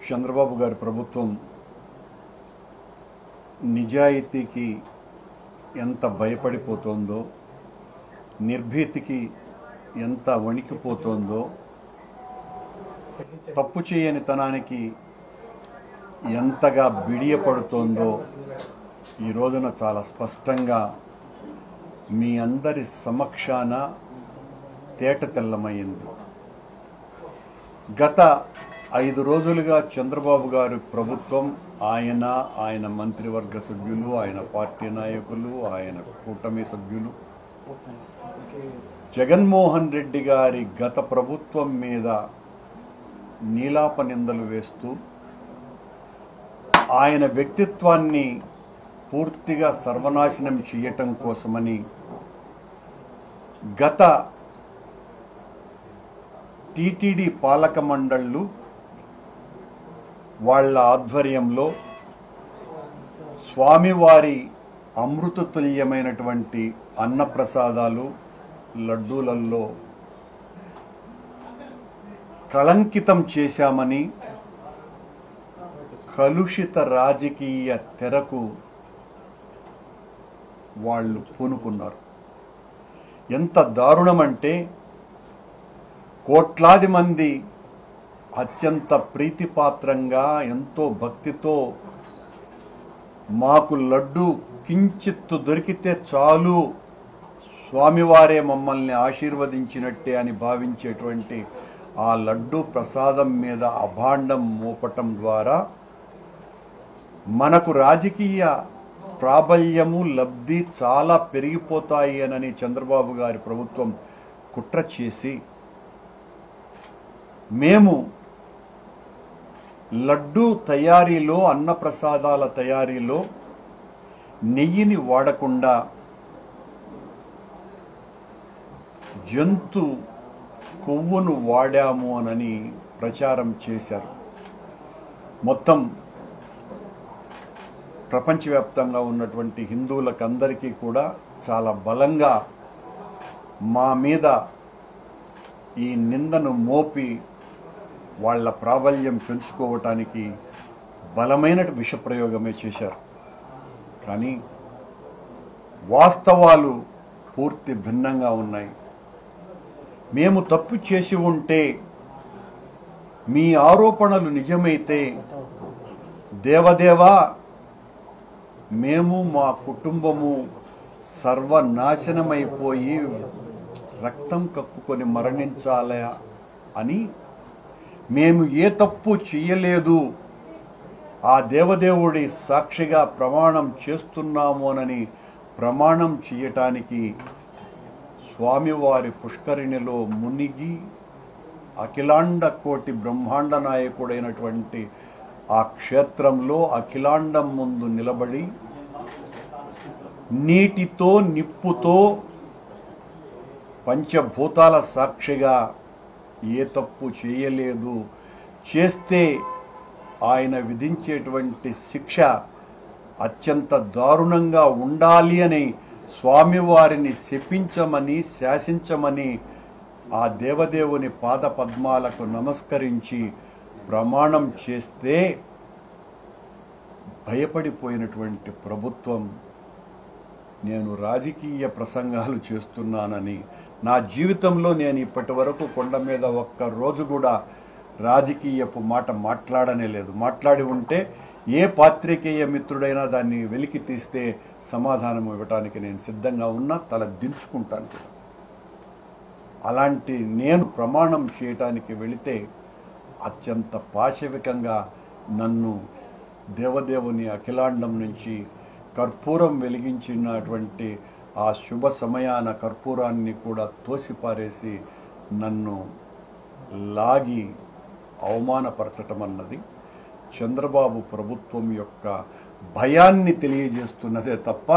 చంద్రబాబు గారి ప్రభుత్వం నిజాయితీకి ఎంత భయపడిపోతుందో నిర్భీతికి ఎంత వణికిపోతుందో తప్పు చేయని తనానికి ఎంతగా బిడియపడుతోందో ఈ రోజున చాలా స్పష్టంగా మీ అందరి సమక్షాన తేట తెల్లమైంది గత ఐదు రోజులుగా చంద్రబాబు గారి ప్రభుత్వం ఆయన ఆయన మంత్రివర్గ సభ్యులు ఆయన పార్టీ నాయకులు ఆయన కూటమి సభ్యులు జగన్మోహన్ రెడ్డి గారి గత ప్రభుత్వం మీద నీలాప నిందలు వేస్తూ ఆయన వ్యక్తిత్వాన్ని పూర్తిగా సర్వనాశనం చేయటం కోసమని గత టీటీడీ పాలక మండళ్ళు వాళ్ళ ఆధ్వర్యంలో స్వామివారి అమృతతుల్యమైనటువంటి అన్నప్రసాదాలు లడ్డూలలో కళంకితం చేశామని కలుషిత రాజకీయ తెరకు వాళ్ళు పూనుకున్నారు ఎంత దారుణమంటే కోట్లాది మంది అత్యంత ప్రీతిపాత్రంగా ఎంతో భక్తితో మాకు లడ్డు కించిత్తు దొరికితే చాలు స్వామివారే మమ్మల్ని ఆశీర్వదించినట్టే అని భావించేటువంటి ఆ లడ్డు ప్రసాదం మీద అభాండం మోపటం ద్వారా మనకు రాజకీయ ప్రాబల్యము లబ్ధి చాలా పెరిగిపోతాయి అని చంద్రబాబు గారి ప్రభుత్వం కుట్ర చేసి మేము లడ్డు తయారీలో అన్నప్రసాదాల తయారీలో నెయ్యిని వాడకుండా జంతు కొవ్వును వాడాము అనని ప్రచారం చేశారు మొత్తం ప్రపంచవ్యాప్తంగా ఉన్నటువంటి హిందువులకందరికీ కూడా చాలా బలంగా మా మీద ఈ నిందను మోపి వాళ్ళ ప్రాబల్యం పెంచుకోవటానికి బలమైన విషప్రయోగమే చేశారు కానీ వాస్తవాలు పూర్తి భిన్నంగా ఉన్నాయి మేము తప్పు చేసి ఉంటే మీ ఆరోపణలు నిజమైతే దేవదేవా మేము మా కుటుంబము సర్వనాశనమైపోయి రక్తం కక్కుకొని మరణించాలా అని మేము ఏ తప్పు చెయ్యలేదు ఆ దేవదేవుడి సాక్షిగా ప్రమాణం చేస్తున్నామోనని ప్రమాణం చేయటానికి స్వామివారి పుష్కరిణిలో మునిగి అఖిలాండ కోటి బ్రహ్మాండ నాయకుడైనటువంటి ఆ క్షేత్రంలో అఖిలాండం ముందు నిలబడి నీటితో నిప్పుతో పంచభూతాల సాక్షిగా ఏ తప్పు చేయలేదు చేస్తే ఆయన విధించేటువంటి శిక్ష అత్యంత దారుణంగా ఉండాలి అని స్వామివారిని శపించమని శాసించమని ఆ దేవదేవుని పాద పద్మాలకు నమస్కరించి ప్రమాణం చేస్తే భయపడిపోయినటువంటి ప్రభుత్వం నేను రాజకీయ ప్రసంగాలు చేస్తున్నానని నా జీవితంలో నేను ఇప్పటి వరకు కొండ మీద ఒక్క రోజు కూడా రాజకీయపు మాట మాట్లాడనే లేదు మాట్లాడి ఉంటే ఏ పాత్రికేయ మిత్రుడైనా దాన్ని వెలికి తీస్తే సమాధానం ఇవ్వటానికి నేను సిద్ధంగా ఉన్నా తల దించుకుంటాను కూడా అలాంటి నేను ప్రమాణం చేయటానికి వెళితే అత్యంత పాశవికంగా నన్ను దేవదేవుని అఖిలాండం నుంచి కర్పూరం వెలిగించినటువంటి ఆ శుభ సమయాన కర్పూరాన్ని కూడా తోసిపారేసి నన్ను లాగి అవమానపరచటం అన్నది చంద్రబాబు ప్రభుత్వం యొక్క భయాన్ని తెలియజేస్తున్నదే తప్ప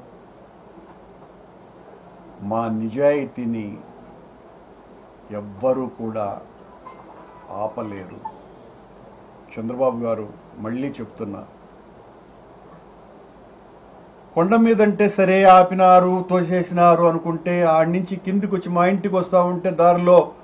మా నిజాయితీని ఎవ్వరూ కూడా ఆపలేరు చంద్రబాబు గారు మళ్ళీ చెప్తున్నా కొండ మీదంటే సరే ఆపినారు తోసేసినారు అనుకుంటే ఆడి నుంచి కిందికి వచ్చి మా ఇంటికి వస్తూ ఉంటే దారిలో